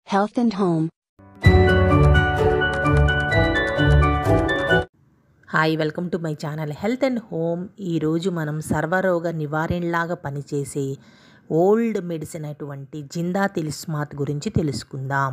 Health and Home. Hi welcome to my channel health and home ఈరోజు మనం సర్వరోగ నివారణలాగా పనిచేసే ఓల్డ్ మెడిసిన్ అటువంటి జిందా తిలిస్మాత్ గురించి తెలుసుకుందాం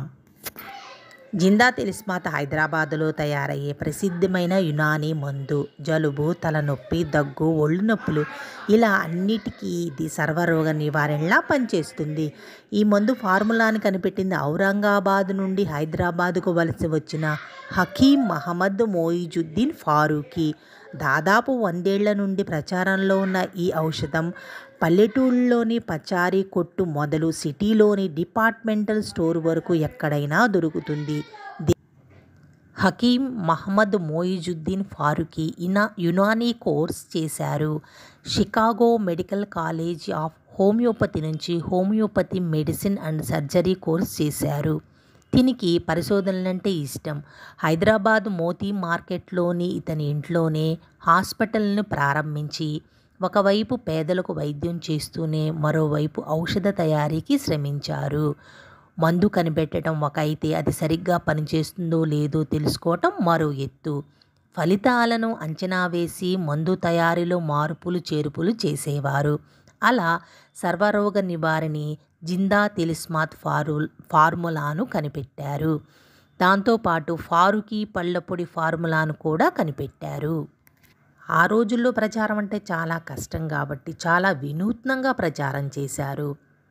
జిందా తిలిస్మాత్ హైదరాబాదులో తయారయ్యే ప్రసిద్ధమైన యునానీ మందు జలుబు తలనొప్పి దగ్గు ఒళ్ళు నొప్పులు ఇలా అన్నిటికీ ఇది సర్వరోగ నివారణలా పనిచేస్తుంది ఈ మందు ఫార్ములాని కనిపెట్టింది ఔరంగాబాద్ నుండి హైదరాబాదుకు వలస వచ్చిన హకీం మహమ్మద్ మోయిజుద్దీన్ ఫారూఖీ దాదాపు వందేళ్ల నుండి ప్రచారంలో ఉన్న ఈ ఔషధం పల్లెటూళ్ళలోని పచారీ కొట్టు మొదలు సిటీలోని డిపార్ట్మెంటల్ స్టోర్ వరకు ఎక్కడైనా దొరుకుతుంది ది- హకీం మహమ్మద్ మోయిజుద్దీన్ ఫారూఖీ ఇనా యునానీ కోర్స్ చేశారు Chicago medical college of homeopathy నుంచి homeopathy medicine and surgery course చేశారు దీనికి పరిశోధనలంటే ఇష్టం హైదరాబాద్ మోతీ మార్కెట్లోని ఇతని ఇంట్లోనే హాస్పిటల్ను ప్రారంభించి ఒకవైపు పేదలకు వైద్యం చేస్తూనే మరోవైపు ఔషధ తయారీకి శ్రమించారు మందు కనిపెట్టడం ఒక అయితే అది సరిగ్గా పనిచేస్తుందో లేదో తెలుసుకోవటం మరో ఎత్తు ఫలితాలను అంచనా వేసి మందు తయారీలో మార్పులు చేర్పులు చేసేవారు అలా సర్వరోగ నివారణి జిందా తిలిస్మాత్ ఫారు ఫార్ములాను కనిపెట్టారు దాంతోపాటు ఫారుకీ పళ్ళపొడి ఫార్ములాను కూడా కనిపెట్టారు ఆ రోజుల్లో ప్రచారం అంటే చాలా కష్టం కాబట్టి చాలా వినూత్నంగా ప్రచారం చేశారు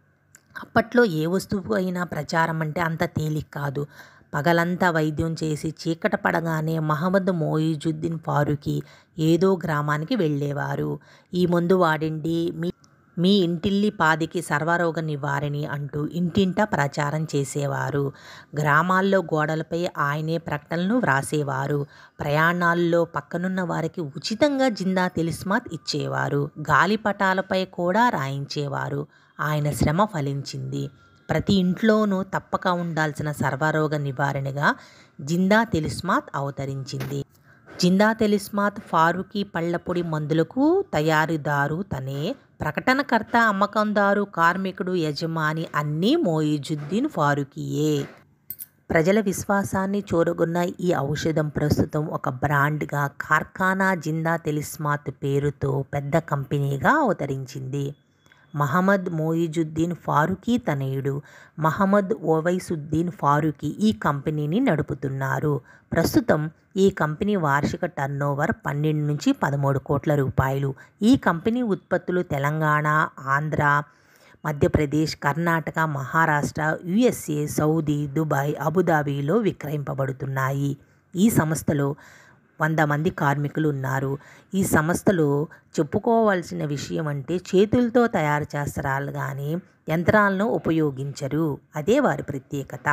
అప్పట్లో ఏ వస్తువు అయినా ప్రచారం అంటే అంత తేలిక కాదు పగలంతా వైద్యం చేసి చీకట పడగానే మహమ్మద్ మోయిజుద్దీన్ ఫారూఖీ ఏదో గ్రామానికి వెళ్ళేవారు ఈ మందు వాడండి మీ మీ ఇంటిల్లి పాదికి సర్వరోగ నివారణి అంటూ ఇంటింటా ప్రచారం చేసేవారు గ్రామాల్లో గోడలపై ఆయనే ప్రకటనలు వ్రాసేవారు ప్రయాణాల్లో పక్కనున్న వారికి ఉచితంగా జిందా తిలిస్మాత్ ఇచ్చేవారు గాలిపటాలపై కూడా రాయించేవారు ఆయన శ్రమ ఫలించింది ప్రతి ఇంట్లోనూ తప్పక ఉండాల్సిన సర్వరోగ నివారణగా జిందా తిలిస్మాత్ అవతరించింది జిందా తెలిస్మాత్ ఫారూఖీ పళ్ళపొడి మందులకు తయారీదారు తనే ప్రకటనకర్త అమ్మకందారు కార్మికుడు యజమాని అన్నీ మోయిజుద్దీన్ ఫారూఖీయే ప్రజల విశ్వాసాన్ని చూరగొన్న ఈ ఔషధం ప్రస్తుతం ఒక బ్రాండ్గా కార్ఖానా జిందా తెలిస్మాత్ పేరుతో పెద్ద కంపెనీగా అవతరించింది మహమ్మద్ మోయిజుద్దీన్ ఫారూఖీ తనయుడు మహమ్మద్ ఓవైసుద్దీన్ ఫారూఖీ ఈ కంపెనీని నడుపుతున్నారు ప్రస్తుతం ఈ కంపెనీ వార్షిక టర్నోవర్ పన్నెండు నుంచి పదమూడు కోట్ల రూపాయలు ఈ కంపెనీ ఉత్పత్తులు Telangana Andhra Madhya Pradesh Karnataka Maharashtra USA Saudi Dubai అబుదాబీలో విక్రయింపబడుతున్నాయి ఈ సంస్థలో వంద మంది కార్మికులు ఉన్నారు ఈ సంస్థలో చెప్పుకోవాల్సిన విషయం అంటే చేతులతో తయారు చేస్తారు కానీ యంత్రాలను ఉపయోగించరు అదే వారి ప్రత్యేకత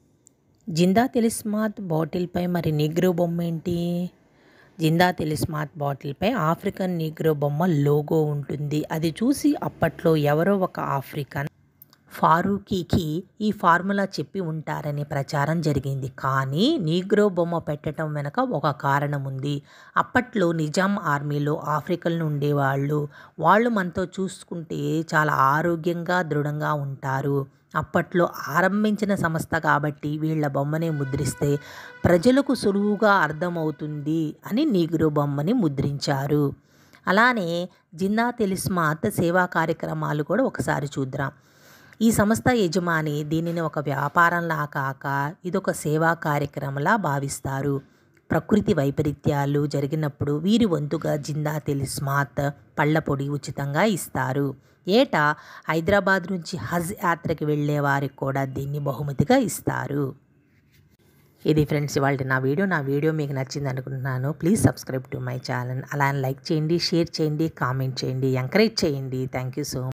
జిందా తెలిస్మాత్ బాటిల్పై మరి నిగ్రో బొమ్మ ఏంటి జిందా తెలిస్మాత్ బాటిల్పై ఆఫ్రికన్ నిగ్రో బొమ్మ లోగో ఉంటుంది అది చూసి అప్పట్లో ఎవరో ఒక ఆఫ్రికన్ ఫారూఖీకి ఈ ఫార్ములా చెప్పి ఉంటారని ప్రచారం జరిగింది కానీ నీగ్రో బొమ్మ పెట్టడం వెనక ఒక కారణం ఉంది అప్పట్లో నిజాం ఆర్మీలో ఆఫ్రికన్లు ఉండేవాళ్ళు వాళ్ళు మనతో చూసుకుంటే చాలా ఆరోగ్యంగా దృఢంగా ఉంటారు అప్పట్లో ఆరంభించిన సంస్థ కాబట్టి వీళ్ళ బొమ్మనే ముద్రిస్తే ప్రజలకు సులువుగా అర్థమవుతుంది అని నీగ్రో బొమ్మని ముద్రించారు అలానే జిన్నా తెలిస్మాత్ సేవా కార్యక్రమాలు కూడా ఒకసారి చూద్దాం ఈ సంస్థ యజమాని దీనిని ఒక వ్యాపారంలా కాక ఇదొక సేవా కార్యక్రమంలా భావిస్తారు ప్రకృతి వైపరీత్యాలు జరిగినప్పుడు వీరి వంతుగా జిందా తెలిస్మాత్ పళ్ళపొడి ఉచితంగా ఇస్తారు ఏటా హైదరాబాద్ నుంచి హజ్ యాత్రకి వెళ్ళే వారికి కూడా దీన్ని బహుమతిగా ఇస్తారు ఇది ఫ్రెండ్స్ ఇవాళ నా వీడియో నా వీడియో మీకు నచ్చింది అనుకుంటున్నాను please subscribe to my channel అలా లైక్ చేయండి షేర్ చేయండి కామెంట్ చేయండి ఎంకరేజ్ చేయండి థ్యాంక్ యూ సో